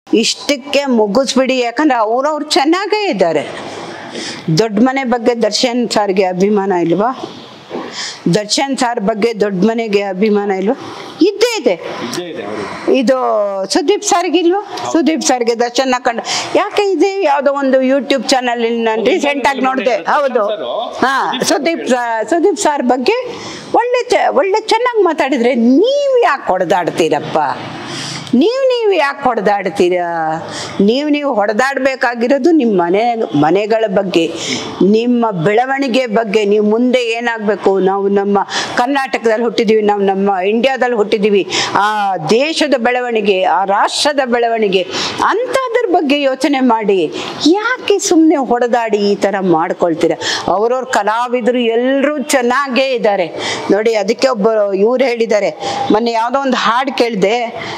ಇಷ್ಟಕ್ಕೆ ಮುಗಿಸ್ಬಿಡಿ ಯಾಕಂದ್ರೆ ಅವ್ರವ್ರು ಚೆನ್ನಾಗೇ ಇದ್ದಾರೆ ದೊಡ್ಡ ಮನೆ ಬಗ್ಗೆ ದರ್ಶನ್ ಸಾರ್ಗೆ ಅಭಿಮಾನ ಇಲ್ವಾ ದರ್ಶನ್ ಸಾರ್ ಬಗ್ಗೆ ದೊಡ್ಡ ಮನೆಗೆ ಅಭಿಮಾನ ಇಲ್ವಾ ಇದ್ದೇ ಇದೆ ಇದ್ದೇ ಇದೆ ಅವರು ಇದು ಸುದೀಪ್ ಸರ್ಗಿಲ್ವಾ ಸುದೀಪ್ ಸರ್ಗೆ ದರ್ಶನ ಕಂಡು ಯಾಕೆ ಇದೆ ಯಾವುದೋ ಒಂದು ಯೂಟ್ಯೂಬ್ ಚಾನಲ್ ನಾನು ರೀಸೆಂಟ್ ಆಗಿ ನೋಡಿದೆ ಹೌದು ಹಾ ಸುದೀಪ್ ಸ- ಸುದೀಪ್ ಸರ್ ಬಗ್ಗೆ ಒಳ್ಳೆ ಚ ಒಳ್ಳೆ ಚೆನ್ನಾಗಿ ಮಾತಾಡಿದ್ರೆ ನೀವು ಯಾಕೆ ಹೊಡೆದಾಡ್ತೀರಪ್ಪ ನೀವು ನೀವು ಯಾಕೆ ಹೊಡೆದಾಡ್ತೀರಾ ನೀವು ನೀವು ಹೊಡೆದಾಡಬೇಕಾಗಿರೋದು ನಿಮ್ಮ ಮನೆ ಮನೆಗಳ ಬಗ್ಗೆ ನಿಮ್ಮ ಬೆಳವಣಿಗೆ ಬಗ್ಗೆ ನೀವು ಮುಂದೆ ಏನಾಗಬೇಕು ನಾವು ನಮ್ಮ ಕರ್ನಾಟಕದಲ್ಲಿ ಹುಟ್ಟಿದ್ದೀವಿ ನಾವು ನಮ್ಮ ಇಂಡಿಯಾದಲ್ಲಿ ಹುಟ್ಟಿದ್ದೀವಿ ಆ ದೇಶದ ಬೆಳವಣಿಗೆ ಆ ರಾಷ್ಟ್ರದ ಬೆಳವಣಿಗೆ ಅಂಥದ್ರ ಬಗ್ಗೆ ಯೋಚನೆ ಮಾಡಿ ಯಾಕೆ ಸುಮ್ಮನೆ ಹೊಡೆದಾಡಿ ಈ ಥರ ಮಾಡ್ಕೊಳ್ತೀರ ಅವ್ರವ್ರ ಕಲಾವಿದರು ಎಲ್ಲರೂ ಚೆನ್ನಾಗೇ ಇದ್ದಾರೆ ನೋಡಿ ಅದಕ್ಕೆ ಒಬ್ಬರು ಇವ್ರು ಹೇಳಿದ್ದಾರೆ ಮೊನ್ನೆ ಯಾವುದೋ ಒಂದು ಹಾಡು ಕೇಳಿದೆ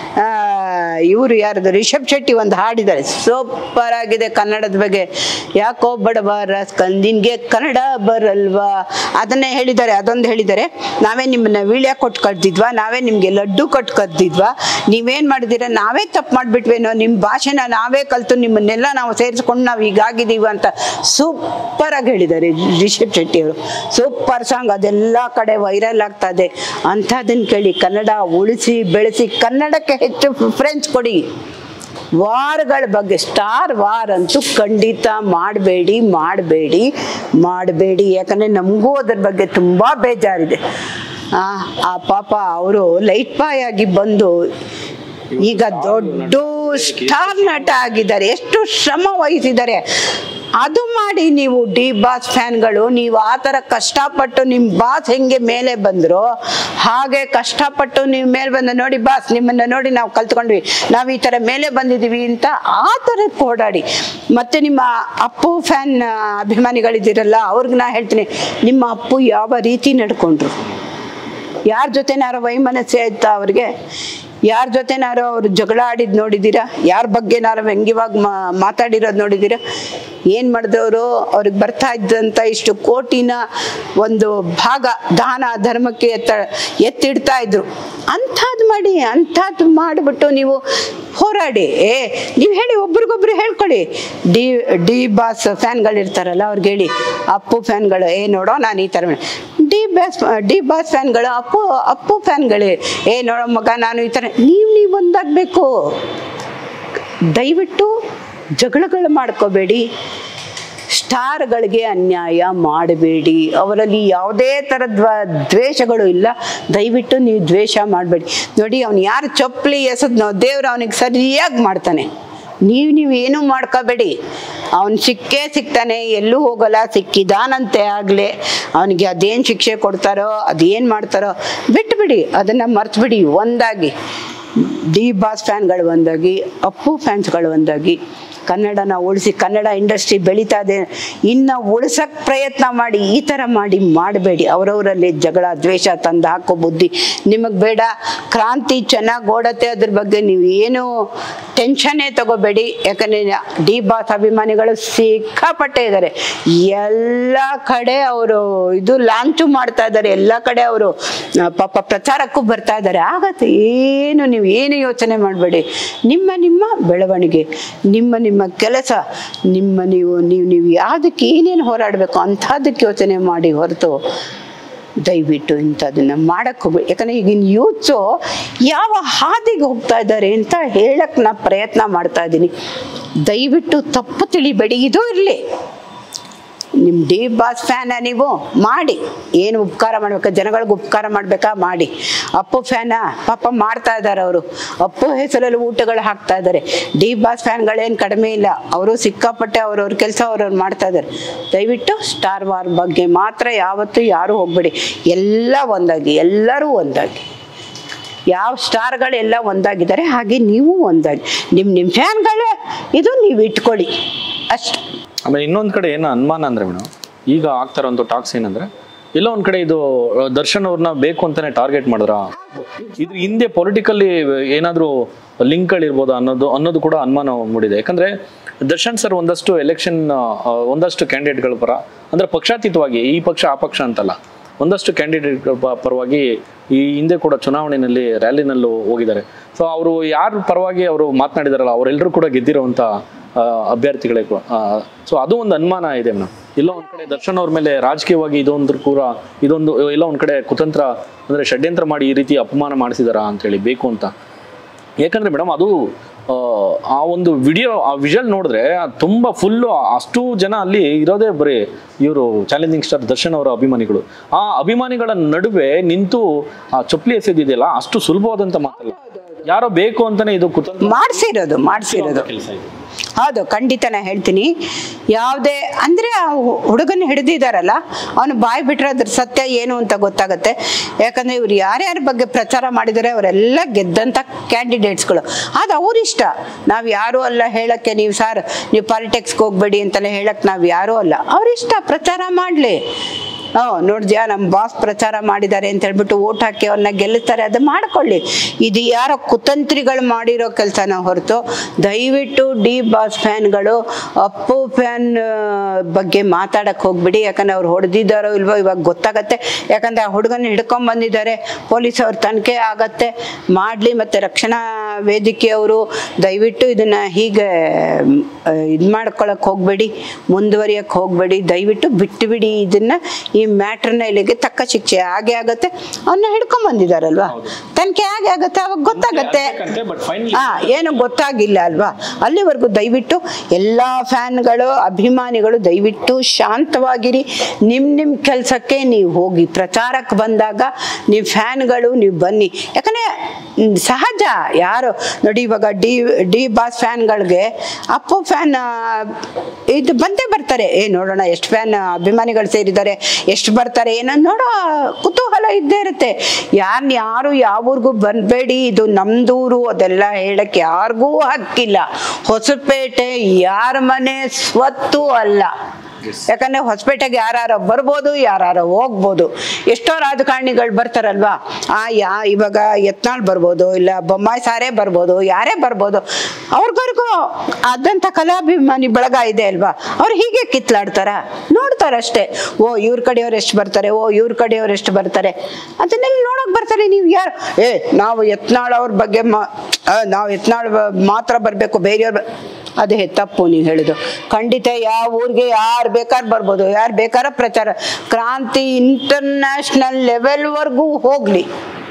ಇವರು ಯಾರ್ದು ರಿಷಬ್ ಶೆಟ್ಟಿ ಒಂದು ಹಾಡಿದ್ದಾರೆ ಸೂಪರ್ ಆಗಿದೆ ಕನ್ನಡದ ಬಗ್ಗೆ ಯಾಕೋ ಬಡವ ರಾಸ್ಕಲ್ ನಿನ್ಗೆ ಕನ್ನಡ ಬರಲ್ವಾ ಅದನ್ನೇ ಹೇಳಿದ್ದಾರೆ ಅದೊಂದು ಹೇಳಿದ್ದಾರೆ ನಾವೇ ನಿಮ್ಮನ್ನ ವೀಳ್ಯ ಕೊಟ್ಟು ಕರ್ದಿದ್ವಾ ನಾವೇ ನಿಮ್ಗೆ ಲಡ್ಡು ಕೊಟ್ಟು ಕರ್ದಿದ್ವಾ ನೀವೇನ್ ಮಾಡಿದಿರ ನಾವೇ ತಪ್ಪು ಮಾಡ್ಬಿಟ್ವೇನೋ ನಿಮ್ಮ ಭಾಷೆನ ನಾವೇ ಕಲ್ತು ನಿಮ್ಮನ್ನೆಲ್ಲ ನಾವು ಸೇರಿಸ್ಕೊಂಡು ನಾವು ಹೀಗಾಗಿದ್ದೀವಿ ಅಂತ ಸೂಪರ್ ಆಗಿ ಹೇಳಿದ್ದಾರೆ ರಿಷಬ್ ಶೆಟ್ಟಿ ಅವರು ಸೂಪರ್ ಸಾಂಗ್ ಅದೆಲ್ಲ ಕಡೆ ವೈರಲ್ ಆಗ್ತಾ ಇದೆ ಅಂಥದ್ದನ್ನು ಕೇಳಿ ಕನ್ನಡ ಉಳಿಸಿ ಬೆಳೆಸಿ ಕನ್ನಡಕ್ಕೆ ಹೆಚ್ಚು ಪ್ರಿಫರೆನ್ಸ್ ಕೊಡಿ ವಾರ್ಗಳ ಬಗ್ಗೆ ಸ್ಟಾರ್ ವಾರ್ ಅಂತೂ ಖಂಡಿತ ಮಾಡಬೇಡಿ ಮಾಡಬೇಡಿ ಮಾಡಬೇಡಿ ಯಾಕಂದರೆ ನಮಗೂ ಅದ್ರ ಬಗ್ಗೆ ತುಂಬ ಬೇಜಾರಿದೆ ಆ ಆ ಪಾಪ ಅವರು ಲೈಟ್ ಬಾಯ್ ಆಗಿ ಬಂದು ಈಗ ದೊಡ್ಡ ಸ್ಟಾರ್ ನಟ ಆಗಿದ್ದಾರೆ ಎಷ್ಟು ಶ್ರಮ ವಹಿಸಿದ್ದಾರೆ ಅದು ಮಾಡಿ ನೀವು ಡಿ ಬಾಸ್ ಫ್ಯಾನ್ಗಳು ನೀವು ಆ ಥರ ಕಷ್ಟಪಟ್ಟು ನಿಮ್ಮ ಬಾಸ್ ಹೆಂಗೆ ಮೇಲೆ ಬಂದ್ರು ಹಾಗೆ ಕಷ್ಟಪಟ್ಟು ನೀವು ಮೇಲೆ ಬಂದು ನೋಡಿ ಬಾಸ್ ನಿಮ್ಮನ್ನ ನೋಡಿ ನಾವು ಕಲ್ತ್ಕೊಂಡ್ವಿ ನಾವು ಈ ಥರ ಮೇಲೆ ಬಂದಿದ್ದೀವಿ ಅಂತ ಆ ಥರ ಓಡಾಡಿ ಮತ್ತೆ ನಿಮ್ಮ ಅಪ್ಪು ಫ್ಯಾನ್ ಅಭಿಮಾನಿಗಳಿದ್ದೀರಲ್ಲ ಅವ್ರಿಗೆ ನಾ ಹೇಳ್ತೀನಿ ನಿಮ್ಮ ಅಪ್ಪು ಯಾವ ರೀತಿ ನಡ್ಕೊಂಡ್ರು ಯಾರ ಜೊತೆನಾರು ವೈಮನಸ್ಸೆ ಆಯ್ತಾ ಅವ್ರಿಗೆ ಯಾರ ಜೊತೆನಾರು ಅವ್ರು ಜಗಳ ಆಡಿದ್ ನೋಡಿದ್ದೀರಾ ಯಾರ ಬಗ್ಗೆನಾರು ವ್ಯಂಗ್ಯವಾಗಿ ಮಾ ಮಾತಾಡಿರೋದು ನೋಡಿದ್ದೀರಾ ಏನು ಮಾಡಿದವರು ಅವ್ರಿಗೆ ಬರ್ತಾ ಇದ್ದಂಥ ಇಷ್ಟು ಕೋಟಿನ ಒಂದು ಭಾಗ ದಾನ ಧರ್ಮಕ್ಕೆ ಎತ್ತ ಎತ್ತಿಡ್ತಾ ಇದ್ರು ಅಂಥದ್ದು ಮಾಡಿ ಅಂಥದ್ದು ಮಾಡಿಬಿಟ್ಟು ನೀವು ಹೋರಾಡಿ ಏ ನೀವು ಹೇಳಿ ಒಬ್ರಿಗೊಬ್ರು ಹೇಳ್ಕೊಳ್ಳಿ ಡಿ ಡಿ ಬಾಸ್ ಫ್ಯಾನ್ಗಳಿರ್ತಾರಲ್ಲ ಅವ್ರಿಗೆ ಹೇಳಿ ಅಪ್ಪು ಫ್ಯಾನ್ಗಳು ಏ ನೋಡೋ ನಾನು ಈ ಥರ ಮಾಡ್- ಡಿ ಬಾಸ್ ಡಿ ಬಾಸ್ ಫ್ಯಾನ್ಗಳು ಅಪ್ಪು ಅಪ್ಪು ಫ್ಯಾನ್ಗಳೇ ಏ ನೋಡೋ ಮಗ ನಾನು ಈ ಥರ ನೀವು ನೀವು ಒಂದಾಗಬೇಕು ದಯವಿಟ್ಟು ಜಗಳಗಳು ಮಾಡ್ಕೋಬೇಡಿ ಸ್ಟಾರ್ಗಳಿಗೆ ಅನ್ಯಾಯ ಮಾಡಬೇಡಿ ಅವರಲ್ಲಿ ಯಾವುದೇ ಥರದ ದ್ವೇಷಗಳು ಇಲ್ಲ ದಯವಿಟ್ಟು ನೀವು ದ್ವೇಷ ಮಾಡಬೇಡಿ ನೋಡಿ ಅವ್ನು ಯಾರು ಚಪ್ಪಲಿ ಎಸದ್ನೋ ದೇವ್ರು ಅವನಿಗೆ ಸರಿಯಾಗಿ ಮಾಡ್ತಾನೆ ನೀವು ನೀವು ಏನೂ ಮಾಡ್ಕೋಬೇಡಿ ಅವನು ಸಿಕ್ಕೇ ಸಿಗ್ತಾನೆ ಎಲ್ಲೂ ಹೋಗಲ್ಲ ಸಿಕ್ಕಿದಾನಂತೆ ಆಗಲೇ ಅವನಿಗೆ ಅದೇನು ಶಿಕ್ಷೆ ಕೊಡ್ತಾರೋ ಅದೇನು ಮಾಡ್ತಾರೋ ಬಿಟ್ಬಿಡಿ ಅದನ್ನು ಮರ್ತ್ಬಿಡಿ ಒಂದಾಗಿ ಡಿ ಬಾಸ್ ಫ್ಯಾನ್ಗಳು ಒಂದಾಗಿ ಅಪ್ಪು ಫ್ಯಾನ್ಸ್ಗಳು ಒಂದಾಗಿ ಕನ್ನಡನ ಉಳಿಸಿ ಕನ್ನಡ ಇಂಡಸ್ಟ್ರಿ ಬೆಳೀತಾ ಇದೆ ಇನ್ನು ಉಳಿಸಕ್ ಪ್ರಯತ್ನ ಮಾಡಿ ಈ ಥರ ಮಾಡಿ ಮಾಡಬೇಡಿ ಅವರವರಲ್ಲಿ ಜಗಳ ದ್ವೇಷ ತಂದು ಹಾಕೋ ಬುದ್ಧಿ ನಿಮಗೆ ಬೇಡ ಕ್ರಾಂತಿ ಚೆನ್ನಾಗಿ ಓಡತ್ತೆ ಅದ್ರ ಬಗ್ಗೆ ನೀವು ಏನು ಟೆನ್ಷನ್ನೇ ತಗೋಬೇಡಿ ಯಾಕಂದರೆ ಡಿ ಬಾಸ್ ಅಭಿಮಾನಿಗಳು ಸಿಕ್ಕಾಪಟ್ಟೆ ಇದ್ದಾರೆ ಎಲ್ಲ ಕಡೆ ಅವರು ಇದು ಲಾಂಚು ಮಾಡ್ತಾ ಇದ್ದಾರೆ ಎಲ್ಲ ಕಡೆ ಅವರು ಪಾಪ ಪ್ರಚಾರಕ್ಕೂ ಬರ್ತಾ ಇದ್ದಾರೆ ಆಗತ್ತೆ ಏನು ನೀವು ಏನು ಯೋಚನೆ ಮಾಡಬೇಡಿ ನಿಮ್ಮ ನಿಮ್ಮ ಬೆಳವಣಿಗೆ ನಿಮ್ಮ ನಿಮ್ಮ ಕೆಲಸ ನಿಮ್ಮ ನೀವು ನೀವು ನೀವು ಯಾವುದಕ್ಕೆ ಏನೇನು ಹೋರಾಡಬೇಕು ಅಂಥದ್ದಕ್ಕೆ ಯೋಚನೆ ಮಾಡಿ ಹೊರತು ದಯವಿಟ್ಟು ಇಂಥದನ್ನ ಮಾಡಕ್ಕೆ ಹೋಗ್ಬೇಡಿ ಯಾಕಂದರೆ ಈಗಿನ ಯೂತ್ಸು ಯಾವ ಹಾದಿಗೆ ಹೋಗ್ತಾ ಇದ್ದಾರೆ ಅಂತ ಹೇಳಕ್ಕೆ ನಾ ಪ್ರಯತ್ನ ಮಾಡ್ತಾ ಇದ್ದೀನಿ ದಯವಿಟ್ಟು ತಪ್ಪು ತಿಳಿಬೇಡಿ ಇದು ಇರಲಿ ನಿಮ್ಮ ಡಿ ಬಾಸ್ ಫ್ಯಾನ ನೀವು ಮಾಡಿ ಏನು ಉಪಕಾರ ಮಾಡ್ಬೇಕಾ ಜನಗಳಿಗೆ ಉಪಕಾರ ಮಾಡಬೇಕಾ ಮಾಡಿ ಅಪ್ಪು ಫ್ಯಾನ ಪಾಪ ಮಾಡ್ತಾ ಇದ್ದಾರೆ ಅವರು ಅಪ್ಪು ಹೆಸರಲ್ಲಿ ಊಟಗಳು ಹಾಕ್ತಾ ಇದ್ದಾರೆ ಡಿ ಬಾಸ್ ಫ್ಯಾನ್ಗಳೇನು ಕಡಿಮೆ ಇಲ್ಲ ಅವರು ಸಿಕ್ಕಾಪಟ್ಟೆ ಅವ್ರವ್ರ ಕೆಲಸ ಅವ್ರವ್ರು ಮಾಡ್ತಾ ಇದ್ದಾರೆ ದಯವಿಟ್ಟು ಸ್ಟಾರ್ ವಾರ್ ಬಗ್ಗೆ ಮಾತ್ರ ಯಾವತ್ತೂ ಯಾರೂ ಹೋಗ್ಬೇಡಿ ಎಲ್ಲ ಒಂದಾಗಿ ಎಲ್ಲರೂ ಒಂದಾಗಿ ಯಾವ ಸ್ಟಾರ್ಗಳೆಲ್ಲ ಒಂದಾಗಿದ್ದಾರೆ ಹಾಗೆ ನೀವು ಒಂದಾಗಿ ನಿಮ್ಮ ನಿಮ್ಮ ಫ್ಯಾನ್ಗಳೇ ಇದು ನೀವು ಇಟ್ಕೊಳ್ಳಿ ಅಷ್ಟು ಆಮೇಲೆ ಇನ್ನೊಂದ್ ಕಡೆ ಏನು ಅನುಮಾನ ಅಂದ್ರೆ ಮೇಡಮ್ ಈಗ ಆಗ್ತಾ ಇರೋಂಥ ಟಾಕ್ಸ್ ಏನಂದ್ರೆ ಎಲ್ಲೋ ಒಂದ್ ಕಡೆ ಇದು ಆ, ದರ್ಶನ್ ಅವ್ರನ್ನ ಬೇಕು ಅಂತಾನೆ ಟಾರ್ಗೆಟ್ ಮಾಡಿದ್ರ ಇದ್ರ ಹಿಂದೆ ಪೊಲಿಟಿಕಲಿ ಏನಾದ್ರೂ ಲಿಂಕ್ಗಳಿರ್ಬೋದು ಅನ್ನೋದು ಅನ್ನೋದು ಕೂಡ ಅನುಮಾನ ಮೂಡಿದೆ ಯಾಕಂದ್ರೆ ದರ್ಶನ್ ಸರ್ ಒಂದಷ್ಟು ಎಲೆಕ್ಷನ್ ಒಂದಷ್ಟು ಕ್ಯಾಂಡಿಡೇಟ್ಗಳ ಪರ ಅಂದ್ರೆ ಪಕ್ಷಾತೀತವಾಗಿ ಈ ಪಕ್ಷ ಆ ಪಕ್ಷ ಅಂತಲ್ಲ ಒಂದಷ್ಟು ಕ್ಯಾಂಡಿಡೇಟ್ ಪರವಾಗಿ ಈ ಹಿಂದೆ ಕೂಡ ಚುನಾವಣೆಯಲ್ಲಿ ರ್ಯಾಲಿನಲ್ಲೂ ಹೋಗಿದ್ದಾರೆ ಸೊ ಅವರು ಯಾರ ಪರವಾಗಿ ಅವರು ಮಾತನಾಡಿದಾರಲ್ಲ ಅವರೆಲ್ಲರೂ ಕೂಡ ಗೆದ್ದಿರುವಂತ ಆ, ಅಭ್ಯರ್ಥಿಗಳೇ ಸೊ ಅದು ಒಂದು ಅನುಮಾನ ಇದೆ ಮೇಡಮ್ ಎಲ್ಲೋ ಒಂದ್ ಕಡೆ ದರ್ಶನ್ ಅವ್ರ ಮೇಲೆ ರಾಜಕೀಯವಾಗಿ ಇದೊಂದು ಕೂಡ ಇದೊಂದು ಎಲ್ಲೋ ಒಂದ್ ಕಡೆ ಕುತಂತ್ರ ಅಂದ್ರೆ ಷಡ್ಯಂತ್ರ ಮಾಡಿ ಈ ರೀತಿ ಅಪಮಾನ ಮಾಡಿಸಿದಾರ ಅಂತೇಳಿ ಬೇಕು ಅಂತ ಯಾಕಂದ್ರೆ ಮೇಡಮ್ ಅದು ಆ, ಆ ಒಂದು ವಿಡಿಯೋ ಆ ವಿಜುವಲ್ ನೋಡಿದ್ರೆ ಅದ್ ತುಂಬಾ ಫುಲ್ಲು ಅಷ್ಟು ಜನ ಅಲ್ಲಿ ಇರೋದೇ ಬರೀ ಇವರು ಚಾಲೆಂಜಿಂಗ್ ಸ್ಟಾರ್ ದರ್ಶನ್ ಅವರ ಅಭಿಮಾನಿಗಳು ಆ ಅಭಿಮಾನಿಗಳ ನಡುವೆ ನಿಂತು ಆ ಚಪ್ಪಲಿ ಎಸೆದಿದೆಯಲ್ಲ ಅಷ್ಟು ಸುಲಭವಾದಂತ ಮಾತಲ್ಲ ಯಾರೋ ಬೇಕು ಅಂತಾನೆ ಇದು ಕುತಂತ್ರ ಮಾಡಿಸಿರೋದು ಮಾಡಿಸಿರೋದು ಕೆಲಸ ಇದು ಹೌದು ಖಂಡಿತ ನಾ ಹೇಳ್ತೀನಿ ಯಾವುದೇ ಅಂದರೆ ಆ ಹು- ಹುಡುಗನ ಹಿಡಿದಿದ್ದಾರಲ್ಲ ಅವನು ಬಾಯಿ ಬಿಟ್ರೆ ಅದ್ರ ಸತ್ಯ ಏನು ಅಂತ ಗೊತ್ತಾಗುತ್ತೆ ಯಾಕಂದರೆ ಇವ್ರು ಯಾರ್ಯಾರ ಬಗ್ಗೆ ಪ್ರಚಾರ ಮಾಡಿದರೆ ಅವರೆಲ್ಲ ಗೆದ್ದಂಥ ಕ್ಯಾಂಡಿಡೇಟ್ಸ್ಗಳು ಅದು ಅವ್ರಿಷ್ಟ ನಾವು ಯಾರೂ ಅಲ್ಲ ಹೇಳಕ್ಕೆ ನೀವು ಸರ್ ನೀವು ಪಾಲಿಟಿಕ್ಸ್ಗೆ ಹೋಗ್ಬೇಡಿ ಅಂತೆಲ್ಲ ಹೇಳಕ್ಕೆ ನಾವು ಯಾರೂ ಅಲ್ಲ ಅವ್ರಿಷ್ಟ ಪ್ರಚಾರ ಮಾಡಲಿ ಹ್ಞೂ ನೋಡಿದ್ಯಾ ನಮ್ಮ ಬಾಸ್ ಪ್ರಚಾರ ಮಾಡಿದ್ದಾರೆ ಅಂತ ಹೇಳ್ಬಿಟ್ಟು ಓಟ್ ಹಾಕಿ ಅವ್ರನ್ನ ಗೆಲ್ಲಿಸ್ತಾರೆ ಅದು ಮಾಡ್ಕೊಳ್ಳಿ ಇದು ಯಾರೋ ಕುತಂತ್ರಿಗಳು ಮಾಡಿರೋ ಕೆಲಸನ ಹೊರತು ದಯವಿಟ್ಟು ಡಿ ಬಾಸ್ ಫ್ಯಾನ್ಗಳು ಅಪ್ಪು ಫ್ಯಾನ್ ಬಗ್ಗೆ ಮಾತಾಡಕ್ಕೆ ಹೋಗ್ಬಿಡಿ ಯಾಕಂದ್ರೆ ಅವ್ರು ಹೊಡೆದಿದ್ದಾರೋ ಇಲ್ವೋ ಇವಾಗ ಗೊತ್ತಾಗತ್ತೆ ಯಾಕಂದ್ರೆ ಆ ಹುಡುಗನ ಹಿಡ್ಕೊಂಡ್ ಬಂದಿದ್ದಾರೆ ಪೊಲೀಸ್ ಅವ್ರ ತನಿಖೆ ಆಗತ್ತೆ ಮಾಡಲಿ ಮತ್ತು ರಕ್ಷಣಾ ವೇದಿಕೆಯವರು ದಯವಿಟ್ಟು ಇದನ್ನ ಹೀಗೆ ಇದು ಮಾಡ್ಕೊಳಕ್ಕೆ ಹೋಗಬೇಡಿ ಮುಂದುವರಿಯಕ್ಕೆ ಹೋಗಬೇಡಿ ದಯವಿಟ್ಟು ಬಿಟ್ಟು ಬಿಡಿ ಇದನ್ನ ಈ ಮ್ಯಾಟ್ರನ್ನ ಇಲ್ಲಿಗೆ ತಕ್ಕ ಶಿಕ್ಷೆ ಹಾಗೆ ಆಗತ್ತೆ ಅವನ್ನ ಹಿಡ್ಕೊಂಡ್ ಬಂದಿದಾರಲ್ವಾ ತನಿಖೆ ಹಾಗೆ ಆಗತ್ತೆ ಅವಾಗ ಗೊತ್ತಾಗತ್ತೆ ಬಟ್ ಫೈನಲ್ ಹಾ ಏನು ಗೊತ್ತಾಗಿಲ್ಲ ಅಲ್ವಾ ಅಲ್ಲಿವರೆಗೂ ದಯವಿಟ್ಟು ಎಲ್ಲ ಫ್ಯಾನ್ಗಳು ಅಭಿಮಾನಿಗಳು ದಯವಿಟ್ಟು ಶಾಂತವಾಗಿರಿ ನಿಮ್ಮ ನಿಮ್ಮ ಕೆಲಸಕ್ಕೆ ನೀವು ಹೋಗಿ ಪ್ರಚಾರಕ್ಕೆ ಬಂದಾಗ ನೀವು ಫ್ಯಾನ್ಗಳು ನೀವು ಬನ್ನಿ ಯಾಕಂದರೆ ಸಹಜ ಯಾರು ನೋಡಿ ಇವಾಗ ಡಿ ಡಿ ಬಾಸ್ ಫ್ಯಾನ್ಗಳಿಗೆ ಅಪ್ಪು ಫ್ಯಾನ್ ಇದು ಬಂದೇ ಬರ್ತಾರೆ ಏ ನೋಡೋಣ ಎಷ್ಟು ಫ್ಯಾನ್ ಅಭಿಮಾನಿಗಳು ಸೇರಿದ್ದಾರೆ ಎಷ್ಟು ಬರ್ತಾರೆ ಏನೋ ನೋಡೋ ಕುತೂಹಲ ಇದ್ದೇ ಇರುತ್ತೆ ಯಾರನ್ನ ಯಾರು ಯಾವ ಊರಿಗೂ ಬರಬೇಡಿ ಇದು ನಮ್ದೂರು ಅದೆಲ್ಲ ಹೇಳಕ್ಕೆ ಯಾರಿಗೂ ಹಕ್ಕಿಲ್ಲ ಹೊಸಪೇಟೆ ಯಾರ ಮನೆ ಸ್ವತ್ತು ಅಲ್ಲ ಯಾಕಂದ್ರೆ ಹೊಸಪೇಟೆಗೆ ಯಾರು ಬರ್ಬೋದು ಯಾರು ಹೋಗ್ಬೋದು ಎಷ್ಟೋ ರಾಜಕಾರಣಿಗಳು ಬರ್ತಾರಲ್ವಾ ಆ ಯಾ ಇವಾಗ ಯತ್ನಾಳ್ ಬರ್ಬೋದು ಇಲ್ಲ ಬೊಮ್ಮಾಯಿ ಸಾರೇ ಬರ್ಬೋದು ಯಾರೇ ಬರ್ಬೋದು ಅವ್ರಿಗವ್ರಿಗೂ ಆದಂಥ ಕಲಾಭಿಮಾನಿ ಬಳಗ ಇದೆ ಅಲ್ವಾ ಅವ್ರು ಹೀಗೆ ಕಿತ್ಲಾಡ್ತಾರ ನೋಡ್ತಾರಷ್ಟೇ ಓ ಇವ್ರ ಕಡೆಯವ್ರು ಎಷ್ಟು ಬರ್ತಾರೆ ಓ ಇವ್ರ ಕಡೆಯವ್ರು ಎಷ್ಟು ಬರ್ತಾರೆ ಅದನ್ನೆಲ್ಲ ನೋಡಕ್ ಬರ್ತಾರೆ ನೀವು ಯಾರು ಏ ನಾವು ಯತ್ನಾಳ್ ಅವ್ರ ಬಗ್ಗೆ ಮಾ ಆ, ನಾವು ಯತ್ನಾಳ್ ಮಾತ್ರ ಬರಬೇಕು ಬೇರೆಯವ್ರ ಬ- ಅದೇ ತಪ್ಪು ನೀವು ಹೇಳಿದ್ದು ಖಂಡಿತ ಯಾವ ಊರಿಗೆ ಯಾರು ಬೇಕಾದ್ರೆ ಬರ್ಬೋದು ಯಾರು ಬೇಕಾದ್ರೆ ಪ್ರಚಾರ ಕ್ರಾಂತಿ ಇಂಟರ್ನ್ಯಾಷನಲ್ ಲೆವೆಲ್ವರೆಗೂ ಹೋಗ್ಲಿ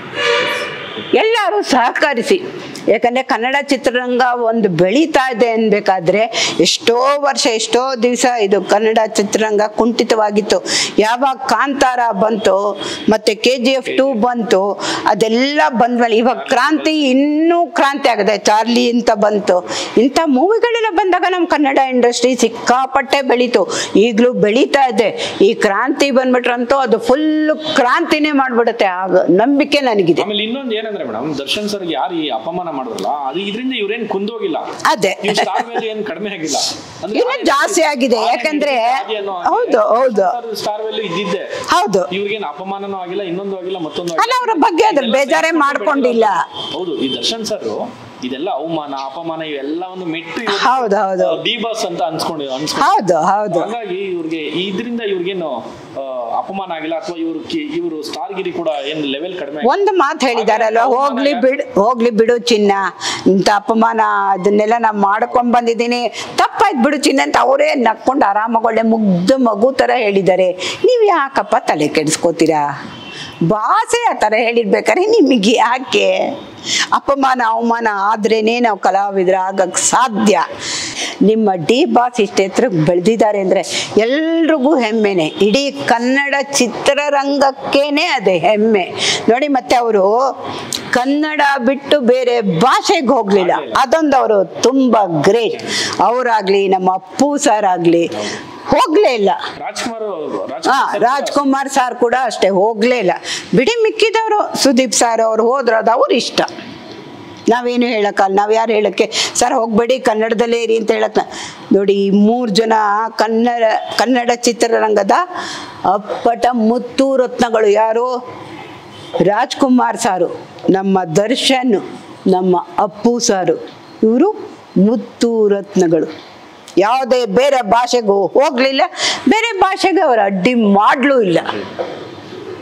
ಎಲ್ಲರೂ ಸಹಕರಿಸಿ ಯಾಕಂದ್ರೆ ಕನ್ನಡ ಚಿತ್ರರಂಗ ಒಂದು ಬೆಳೀತಾ ಇದೆ ಅನ್ಬೇಕಾದ್ರೆ ಎಷ್ಟೋ ವರ್ಷ ಎಷ್ಟೋ ದಿವಸ ಇದು ಕನ್ನಡ ಚಿತ್ರರಂಗ ಕುಂಠಿತವಾಗಿತ್ತು ಯಾವಾಗ ಕಾಂತಾರ ಬಂತು ಮತ್ತೆ ಕೆ ಜಿ ಎಫ್ ಟೂ ಬಂತು ಅದೆಲ್ಲ ಬಂದ್ಮೇಲೆ ಇವಾಗ ಕ್ರಾಂತಿ ಇನ್ನೂ ಕ್ರಾಂತಿ ಆಗಿದೆ ಚಾರ್ಲಿ ಅಂತ ಬಂತು ಇಂಥ ಮೂವಿಗಳೆಲ್ಲ ಬಂದಾಗ ನಮ್ಮ ಕನ್ನಡ ಇಂಡಸ್ಟ್ರಿ ಸಿಕ್ಕಾಪಟ್ಟೆ ಬೆಳೀತು ಈಗಲೂ ಬೆಳೀತಾ ಇದೆ ಈ ಕ್ರಾಂತಿ ಬಂದ್ಬಿಟ್ರಂತೂ ಅದು ಫುಲ್ ಕ್ರಾಂತಿನೇ ಮಾಡ್ಬಿಡುತ್ತೆ ಆಗ ನಂಬಿಕೆ ನನಗಿದೆ ಆಮೇಲೆ ಇನ್ನೊಂದು ಏನಂದ್ರೆ ಮೇಡಮ್ ದರ್ಶನ್ ಸರ್ ಯಾರು ಈ ಅಪಮಾನ ಮಾಡಿದ್ರಲ್ಲ ಅದು ಇದರಿಂದ ಇವ್ರೇನ್ ಕುಂದೋಗಿಲ್ಲ ಅದೇ ಇವ್ರ ಸ್ಟಾರ್ ವ್ಯಾಲ್ಯೂ ಏನ್ ಕಡಿಮೆ ಆಗಿಲ್ಲ ಅಂದ್ರೆ ಇನ್ನೂ ಆದಿ- ಜಾಸ್ತಿ ಆಗಿದೆ ಆದಿ ಯಾಕಂದ್ರೆ ಆದಿ ಅನ್ನೋ ಹಾಗೆ ಹೌದು ಹೌದು ಸ್ಟಾರ್ ವ್ಯಾಲ್ಯೂ ಇದ್ದಿದ್ದೆ ಹೌದು ಇವ್ರಿಗೇನು ಅಪಮಾನನೂ ಆಗಿಲ್ಲ ಇನ್ನೊಂದು ಆಗಿಲ್ಲ ಮತ್ತೊಂದು ಅಲ್ಲ ಅವ್ರ ಬಗ್ಗೆ ಅದ್ರ ಬೇಜಾರೇ ಮಾಡ್ಕೊಂಡಿಲ್ಲ ಹೌದು ಈ ದರ್ಶನ್ ಸರ್ ಇದೆಲ್ಲ ಅವಮಾನ ಅಪಮಾನ ಇವೆಲ್ಲವನ್ನು ಮೆಟ್ಟು ಹೌದು ಹೌದು ಡಿ ಬಾಸ್ ಅಂತ ಅನ್ಸ್ಕೊಂಡು ಅನ್ಸ್ಕೊಂಡು ಹೌದು ಹೌದು ಹಾಗಾಗಿ ಇವ್ರಿಗೆ ಇದರಿಂದ ಇವ್ರಿಗೇನು ಆ, ಅಪಮಾನ ಆಗಿಲ್ಲ ಅಥವಾ ಇವ್ರು ಇವರು ಸ್ಟಾರ್ ಗಿರಿ ಕೂಡ ಏನ್ ಲೆವೆಲ್ ಕಡಿಮೆ ಆಗಿಲ್ಲ. ಒಂದು ಮಾತು ಹೇಳಿದಾರಲ್ವ ಹೋಗ್ಲಿ ಬಿಡು ಹೋಗ್ಲಿ ಬಿಡು ಚಿನ್ನ ಇಂಥ ಅಪಮಾನ ಅದನ್ನೆಲ್ಲ ನಾ ಮಾಡ್ಕೊಂಡ್ ಬಂದಿದ್ದೀನಿ ತಪ್ಪಾಯ್ತು ಬಿಡು ಚಿನ್ನ ಅಂತ ಅವರೇ ನಕ್ಕೊಂಡು ಆರಾಮಾಗಿ ಒಳ್ಳೆ ಮುಗ್ಧ ಮಗು ಥರ ಹೇಳಿದ್ದಾರೆ ನೀವು ಯಾಕಪ್ಪ ತಲೆ ಕೆಡಿಸ್ಕೋತೀರಾ ಭಾಷೆ ಆ ಥರ ಹೇಳಿರ್ಬೇಕಾದ್ರೆ ನಿಮಗೆ ಯಾಕೆ ಅಪಮಾನ ಅವಮಾನ ಆದ್ರೇನೆ ನಾವು ಕಲಾವಿದ್ರ ಆಗಕ್ಕೆ ಸಾಧ್ಯ ನಿಮ್ಮ ಡಿ ಬಾಸ್ ಇಷ್ಟು ಎತ್ತರಕ್ಕೆ ಬೆಳೆದಿದ್ದಾರೆ ಅಂದರೆ ಎಲ್ರಿಗೂ ಹೆಮ್ಮೆನೆ ಇಡೀ ಕನ್ನಡ ಚಿತ್ರರಂಗಕ್ಕೇನೆ ಅದೇ ಹೆಮ್ಮೆ ನೋಡಿ ಮತ್ತೆ ಅವರು ಕನ್ನಡ ಬಿಟ್ಟು ಬೇರೆ ಭಾಷೆಗೆ ಹೋಗ್ಲಿಲ್ಲ ಅದೊಂದು ಅವರು ತುಂಬ ಗ್ರೇಟ್ ಅವರಾಗ್ಲಿ ನಮ್ಮ ಅಪ್ಪು ಸರ್ ಆಗಲಿ ಹೋಗ್ಲೇ ಇಲ್ಲ ರಾಜ್ಕುಮಾರ್ ಹಾ ರಾಜ್ಕುಮಾರ್ ರಾಜ್ಕುಮಾರ್ ಸಾರ್ ಕೂಡ ಅಷ್ಟೇ ಹೋಗ್ಲೇ ಇಲ್ಲ ಬಿಡಿ ಮಿಕ್ಕಿದವರು ಸುದೀಪ್ ಸರ್ ಅವ್ರು ಹೋದ್ರು ಅದು ಅವ್ರ ಇಷ್ಟ ನಾವೇನು ಹೇಳಕ್ಕಲ್ಲ ನಾವು ಯಾರು ಹೇಳಕ್ಕೆ ಸರ್ ಹೋಗ್ಬೇಡಿ ಕನ್ನಡದಲ್ಲೇ ಇರಿ ಅಂತ ಹೇಳಕ್ ನೋಡಿ ಈ ಮೂರು ಜನ ಕನ್ನಡ ಕನ್ನಡ ಚಿತ್ರರಂಗದ ಅಪ್ಪಟ ಮುತ್ತು ರತ್ನಗಳು ಯಾರು ರಾಜ್ಕುಮಾರ್ ಸಾರು ನಮ್ಮ ದರ್ಶನ್ ನಮ್ಮ ಅಪ್ಪು ಸಾರು ಇವರು ಮುತ್ತು ರತ್ನಗಳು ಯಾವುದೇ ಬೇರೆ ಭಾಷೆಗೂ ಹೋಗ್ಲಿಲ್ಲ ಬೇರೆ ಭಾಷೆಗೆ ಅವರು ಅಡ್ಡಿ ಮಾಡಲೂ ಇಲ್ಲ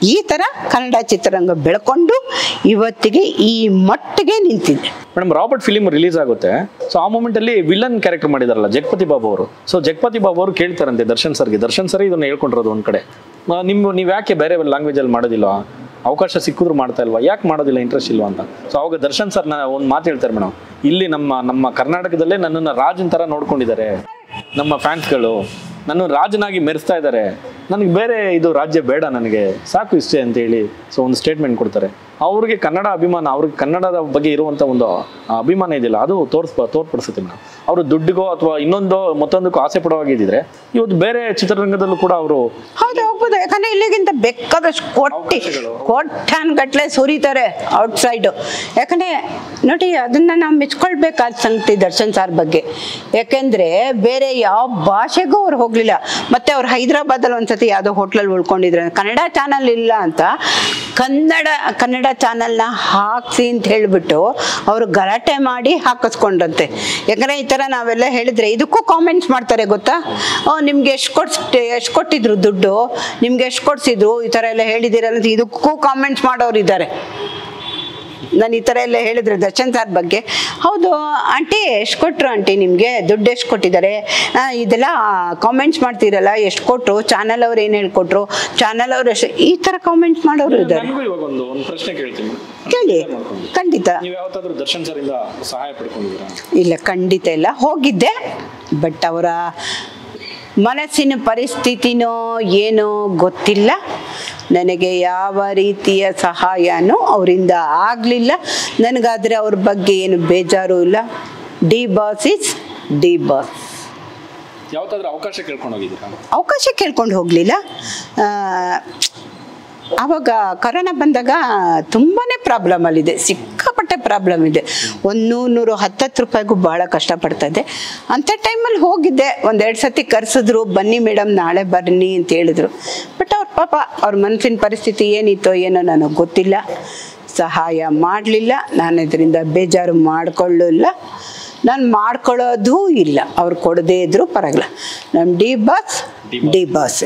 ಈ ಥರ ಕನ್ನಡ ಚಿತ್ರರಂಗ ಬೆಳ್ಕೊಂಡು ಇವತ್ತಿಗೆ ಈ ಮಟ್ಟಿಗೆ ನಿಂತಿದೆ ಮೇಡಮ್ ರಾಬರ್ಟ್ ಫಿಲಿಮ್ ರಿಲೀಸ್ ಆಗುತ್ತೆ ಸೊ ಆ ಮೂಮೆಂಟ್ ಅಲ್ಲಿ ವಿಲನ್ ಕ್ಯಾರೆಕ್ಟರ್ ಮಾಡಿದಾರಲ್ಲ ಜಗಪತಿ ಬಾಬು ಅವರು ಸೊ ಜಗಪತಿ ಬಾಬು ಅವರು ಕೇಳ್ತಾರಂತೆ ದರ್ಶನ್ ಸರ್ಗೆ ದರ್ಶನ್ ಸರ್ ಇದನ್ನ ಹೇಳ್ಕೊಂಡಿರೋದು ಒಂದ್ ಕಡೆ ಆ, ನಿಮ್ಮ ನೀವು ಯಾಕೆ ಬೇರೆ ಲ್ಯಾಂಗ್ವೇಜ್ ಅಲ್ಲಿ ಮಾಡೋದಿಲ್ಲ ಅವಕಾಶ ಸಿಕ್ಕಿದ್ರು ಮಾಡ್ತಾ ಇಲ್ವಾ ಯಾಕೆ ಮಾಡೋದಿಲ್ಲ ಇಂಟ್ರೆಸ್ಟ್ ಇಲ್ವಾ ಅಂತ ಸೊ ಅವಾಗ ದರ್ಶನ್ ಸರ್ ಒಂದು ಮಾತು ಹೇಳ್ತಾರೆ ಮೇಡಮ್ ಇಲ್ಲಿ ನಮ್ಮ ನಮ್ಮ ಕರ್ನಾಟಕದಲ್ಲೇ ನನ್ನನ್ನು ರಾಜನ್ ತರ ನೋಡ್ಕೊಂಡಿದ್ದಾರೆ ನಮ್ಮ ಫ್ಯಾನ್ಸ್ಗಳು ನಾನು ರಾಜನಾಗಿ ಮೆರೆಸ್ತಾ ಇದ್ದಾರೆ ನನಗೆ ಬೇರೆ ಇದು ರಾಜ್ಯ ಬೇಡ ನನಗೆ ಸಾಕು ಇಷ್ಟೇ ಅಂತ ಹೇಳಿ ಸೊ ಒಂದು ಸ್ಟೇಟ್ಮೆಂಟ್ ಕೊಡ್ತಾರೆ ಅವ್ರಿಗೆ ಕನ್ನಡ ಅಭಿಮಾನ ಅವ್ರಿಗೆ ಕನ್ನಡದ ಬಗ್ಗೆ ಇರುವಂತ ಒಂದು ಆ, ಅಭಿಮಾನ ಇದೆಯಲ್ಲ ಅದು ತೋರ್ಸ್ ತೋರ್ಪಡಿಸುತ್ತೆ ಮೇಡಮ್ ಅವರು ದುಡ್ಡಿಗೋ ಅಥವಾ ಇನ್ನೊಂದೋ ಮತ್ತೊಂದಕ್ಕೂ ಆಸೆ ಪಡುವಾಗಿದ್ದಿದ್ರೆ ಇವತ್ತು ಬೇರೆ ಚಿತ್ರರಂಗದಲ್ಲೂ ಕೂಡ ಅವರು ಹೌದು ಹೋಗ್ಬೋದು ಯಾಕಂದ್ರೆ ಇಲ್ಲಿಗಿಂತ ಬೇಕಾದಷ್ಟು ಕೊಟ್ಟಿ ಅವಕಾಶಗಳು. ಕೊಟ್ಟನ್ ಗಟ್ಲೆ ಸುರಿತಾರೆ ಔಟ್ಸೈಡ್ ಯಾಕಂದ್ರೆ ನೋಡಿ ಅದನ್ನ ನಾವು ಮೆಚ್ಕೊಳ್ಬೇಕಾದ ಸಂಗತಿ ದರ್ಶನ್ ಸಾರ್ ಬಗ್ಗೆ ಯಾಕೆಂದ್ರೆ ಬೇರೆ ಯಾವ ಭಾಷೆಗೂ ಅವ್ರು ಹೋಗ್ಲಿಲ್ಲ ಮತ್ತೆ ಅವ್ರು ಹೈದರಾಬಾದಲ್ಲಿ ಒಂದ್ಸತಿ ಯಾವುದೋ ಹೋಟ್ಲಲ್ಲಿ ಉಳ್ಕೊಂಡಿದ್ರೆ ಕನ್ನಡ ಚಾನಲ್ ಇಲ್ಲ ಅಂತ ಕನ್ನಡ ಕನ್ನಡ ಚಾನಲ್ನ ಹಾಕ್ಸಿ ಅಂತ ಹೇಳ್ಬಿಟ್ಟು ಅವರು ಗಲಾಟೆ ಮಾಡಿ ಹಾಕಿಸ್ಕೊಂಡ್ರಂತೆ ಯಾಕಂದ್ರೆ ಈ ಥರ ನಾವೆಲ್ಲ ಹೇಳಿದ್ರೆ ಇದಕ್ಕೂ ಕಾಮೆಂಟ್ಸ್ ಮಾಡ್ತಾರೆ ಗೊತ್ತಾ ಓ ನಿಮ್ಗೆ ಎಷ್ಟು ಕೊಡ್ಸ್ ಎಷ್ಟು ಕೊಟ್ಟಿದ್ರು ದುಡ್ಡು ನಿಮ್ಗೆ ಎಷ್ಟು ಕೊಡ್ಸಿದ್ರು ಈ ಥರ ಎಲ್ಲ ಹೇಳಿದ್ದೀರಲ್ಲ ಅಂತ ಇದಕ್ಕೂ ಕಾಮೆಂಟ್ಸ್ ಮಾಡೋರು ಇದ್ದಾರೆ ನಾನು ಈ ಥರ ಎಲ್ಲ ಹೇಳಿದ್ರೆ ದರ್ಶನ್ ಸರ್ ಬಗ್ಗೆ ಹೌದು ಆಂಟಿ ಎಷ್ಟು ಕೊಟ್ಟರು ಆಂಟಿ ನಿಮಗೆ ದುಡ್ಡು ಎಷ್ಟು ಕೊಟ್ಟಿದ್ದಾರೆ ಆ, ಇದೆಲ್ಲ ಕಾಮೆಂಟ್ಸ್ ಮಾಡ್ತೀರಲ್ಲ ಎಷ್ಟು ಕೊಟ್ಟರು ಚಾನಲ್ ಅವ್ರು ಏನು ಹೇಳ್ಕೊಟ್ರು ಚಾನಲ್ ಅವ್ರು ಎಷ್ಟು ಈ ಥರ ಕಾಮೆಂಟ್ಸ್ ಮಾಡೋರು ಇದ್ದಾರೆ ನನಗೂ ಇವಾಗ ಒಂದು ಒಂದು ಪ್ರಶ್ನೆ ಕೇಳ್ತೀನಿ ಕೇಳಿ ಖಂಡಿತ ನೀವು ಯಾವತ್ತಾದ್ರೂ ದರ್ಶನ್ ಸರ್ ಇಂದ ಸಹಾಯ ಪಡ್ಕೊಂಡಿದ್ದೀರಾ ಇಲ್ಲ ಖಂಡಿತ ಇಲ್ಲ ಹೋಗಿದ್ದೆ ಬಟ್ ಅವರ ಮನಸ್ಸಿನ ಪರಿಸ್ಥಿತಿನೋ ಏನೋ ಗೊತ್ತಿಲ್ಲ ನನಗೆ ಯಾವ ರೀತಿಯ ಸಹಾಯನೂ ಅವರಿಂದ ಆಗಲಿಲ್ಲ ನನಗಾದರೆ ಅವ್ರ ಬಗ್ಗೆ ಏನು ಬೇಜಾರು ಇಲ್ಲ D boss is D boss ಯಾವತ್ತಾದ್ರೂ ಅವಕಾಶ ಕೇಳ್ಕೊಂಡು ಹೋಗಿದ್ದೀರಾ ಅವಕಾಶ ಕೇಳ್ಕೊಂಡು ಹೋಗಲಿಲ್ಲ ಆವಾಗ ಕರೋನಾ ಬಂದಾಗ ತುಂಬಾ ಪ್ರಾಬ್ಲಮಲ್ಲಿದೆ ಸಿಕ್ಕಾಪಟ್ಟೆ ಪ್ರಾಬ್ಲಮ್ ಇದೆ ಒಂದು ನೂರು ನೂರು ಹತ್ತತ್ತು ರೂಪಾಯಿಗೂ ಭಾಳ ಕಷ್ಟಪಡ್ತಾ ಇದ್ದೆ ಅಂಥ ಟೈಮಲ್ಲಿ ಹೋಗಿದ್ದೆ ಒಂದೆರಡು ಸತಿ ಕರೆಸಿದ್ರು ಬನ್ನಿ ಮೇಡಮ್ ನಾಳೆ ಬನ್ನಿ ಅಂತ ಹೇಳಿದ್ರು ಬಟ್ ಅವ್ರ ಪಾಪ ಅವ್ರ ಮನಸ್ಸಿನ ಪರಿಸ್ಥಿತಿ ಏನಿತ್ತೋ ಏನೋ ನನಗೆ ಗೊತ್ತಿಲ್ಲ ಸಹಾಯ ಮಾಡಲಿಲ್ಲ ನಾನು ಇದರಿಂದ ಬೇಜಾರು ಮಾಡಿಕೊಳ್ಳಿಲ್ಲ ನಾನು ಮಾಡ್ಕೊಳ್ಳೋದೂ ಇಲ್ಲ ಅವ್ರು ಕೊಡದೇ ಇದ್ರೂ ಪರವಾಗಿಲ್ಲ ನಮ್ಮ ಡಿ ಬಾಸ್ ಡಿ ಬಾಸ್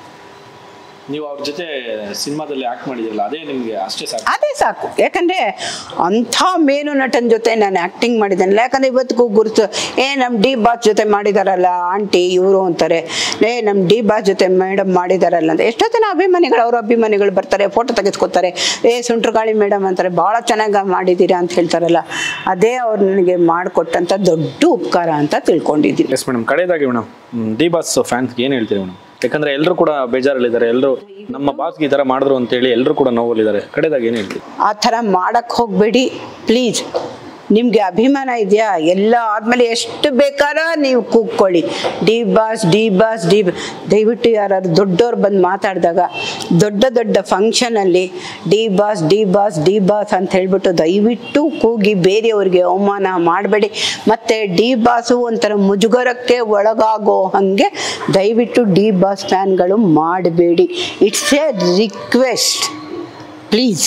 ನೀವು ಅವ್ರ ಜೊತೆ ಸಿನಿಮಾದಲ್ಲಿ ಆಕ್ಟ್ ಮಾಡಿದಿರಲ್ಲ ಅದೇ ನಿಮ್ಗೆ ಅಷ್ಟೇ ಸಾಕು ಅದೇ ಸಾಕು ಯಾಕಂದ್ರೆ ಅಂಥ ಮೇನು ನಟನ ಜೊತೆ ನಾನು ಆ್ಯಕ್ಟಿಂಗ್ ಮಾಡಿದ್ದೇನಲ್ಲ ಯಾಕಂದ್ರೆ ಇವತ್ತಿಗೂ ಗುರುತು ಏ ನಮ್ಮ ಡಿ ಬಾಸ್ ಜೊತೆ ಮಾಡಿದಾರಲ್ಲ ಆಂಟಿ ಇವರು ಅಂತಾರೆ ಏ ನಮ್ಮ ಡಿ ಬಾಸ್ ಜೊತೆ ಮೇಡಮ್ ಮಾಡಿದಾರಲ್ಲ ಅಂತ ಎಷ್ಟೋ ಜನ ಅಭಿಮಾನಿಗಳು ಅವ್ರ ಅಭಿಮಾನಿಗಳು ಬರ್ತಾರೆ ಫೋಟೋ ತೆಗೆಸ್ಕೊತಾರೆ ಏ ಸುಂಟ್ರಗಾಳಿ ಮೇಡಮ್ ಅಂತಾರೆ ಭಾಳ ಚೆನ್ನಾಗಿ ಮಾಡಿದ್ದೀರಾ ಅಂತ ಹೇಳ್ತಾರಲ್ಲ ಅದೇ ಅವ್ರು ನನಗೆ ಮಾಡಿಕೊಟ್ಟಂಥ ದೊಡ್ಡ ಉಪಕಾರ ಅಂತ ತಿಳ್ಕೊಂಡಿದ್ದೀನಿ ಎಸ್ ಮೇಡಮ್ ಕಡೆಯದಾಗಿ ಮೇಡಮ್ ಡಿ ಬಾಸ್ ಫ್ಯಾನ್ಸ್ಗೆ ಏನು ಹೇಳ್ತೀರಿ ಮೇಡಮ್ ಯಾಕಂದ್ರೆ ಎಲ್ಲರೂ ಕೂಡ ಬೇಜಾರಲ್ಲಿದ್ದಾರೆ ಎಲ್ಲರೂ ನಮ್ಮ ಬಾಸ್ಗೆ ಈ ಥರ ಮಾಡಿದ್ರು ಅಂತೇಳಿ ಎಲ್ಲರೂ ಕೂಡ ನೋವಲ್ಲಿದ್ದಾರೆ ಕಡೆಯದಾಗಿ ಏನು ಹೇಳ್ತೀರಿ ಆ ಥರ ಮಾಡಕ್ಕೆ ಹೋಗಬೇಡಿ ಪ್ಲೀಸ್ ನಿಮಗೆ ಅಭಿಮಾನ ಇದೆಯಾ ಎಲ್ಲ ಆದಮೇಲೆ ಎಷ್ಟು ಬೇಕಾರ ನೀವು ಕೂಗ್ಕೊಳ್ಳಿ D boss D boss D ಬ- ದಯವಿಟ್ಟು ಯಾರಾದ್ರು ದೊಡ್ಡವ್ರು ಬಂದು ಮಾತಾಡಿದಾಗ ದೊಡ್ಡ ದೊಡ್ಡ ಫಂಕ್ಷನಲ್ಲಿ D boss D boss D boss ಅಂತ ಹೇಳ್ಬಿಟ್ಟು ದಯವಿಟ್ಟು ಕೂಗಿ ಬೇರೆಯವ್ರಿಗೆ ಅವಮಾನ ಮಾಡಬೇಡಿ ಮತ್ತು ಡಿ ಬಾಸು ಒಂಥರ ಮುಜುಗರಕ್ಕೆ ಒಳಗಾಗೋ ಹಾಗೆ ದಯವಿಟ್ಟು ಡಿ ಬಾಸ್ ಫ್ಯಾನ್ಗಳು ಮಾಡಬೇಡಿ it's a request please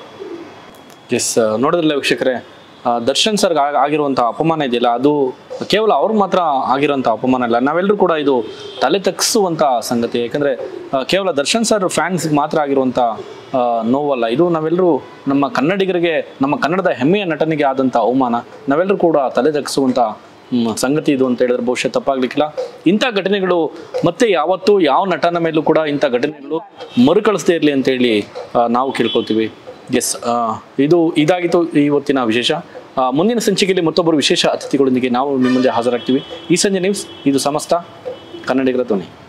yes ನೋಡಿದ್ರಲ್ಲ ವೀಕ್ಷಕರೇ ಆ, ದರ್ಶನ್ ಸರ್ ಆಗಿರುವಂತಹ ಅಪಮಾನ ಇದೆಯಲ್ಲ ಅದು ಕೇವಲ ಅವ್ರಿಗೆ ಮಾತ್ರ ಆಗಿರುವಂಥ ಅಪಮಾನ ಅಲ್ಲ ನಾವೆಲ್ಲರೂ ಕೂಡ ಇದು ತಲೆ ತಗ್ಗಿಸುವಂಥ ಸಂಗತಿ ಯಾಕಂದ್ರೆ ಆ, ಕೇವಲ ದರ್ಶನ್ ಸರ್ ಫ್ಯಾನ್ಸ್ ಮಾತ್ರ ಆಗಿರುವಂಥ ಆ, ನೋವಲ್ಲ ಇದು ನಾವೆಲ್ಲರೂ ನಮ್ಮ ಕನ್ನಡಿಗರಿಗೆ ನಮ್ಮ ಕನ್ನಡದ ಹೆಮ್ಮೆಯ ನಟನಿಗೆ ಆದಂಥ ಅವಮಾನ ನಾವೆಲ್ಲರೂ ಕೂಡ ತಲೆ ತಗ್ಗಿಸುವಂಥ ಮ್, ಸಂಗತಿ ಇದು ಅಂತ ಹೇಳಿದ್ರೆ ಬಹುಶಃ ತಪ್ಪಾಗ್ಲಿಕ್ಕಿಲ್ಲ ಇಂಥ ಘಟನೆಗಳು ಮತ್ತೆ ಯಾವತ್ತೂ ಯಾವ ನಟನ ಮೇಲೂ ಕೂಡ ಇಂಥ ಘಟನೆಗಳು ಮರುಕಳಿಸದೇ ಇರಲಿ ಅಂತೇಳಿ ಆ, ನಾವು ಕೇಳ್ಕೊಳ್ತೀವಿ ಎಸ್ ಇದು ಇದಾಗಿತ್ತು ಇವತ್ತಿನ ವಿಶೇಷ ಆ, ಮುಂದಿನ ಸಂಚಿಕೆಯಲ್ಲಿ ಮತ್ತೊಬ್ಬರು ವಿಶೇಷ ಅತಿಥಿಗಳೊಂದಿಗೆ ನಾವು ನಿಮ್ಮ ಮುಂದೆ ಹಾಜರಾಗ್ತೀವಿ ಈ ಸಂಜೆ ನ್ಯೂಸ್ ಇದು ಸಮಸ್ತ ಕನ್ನಡಿಗರ ಧ್ವನಿ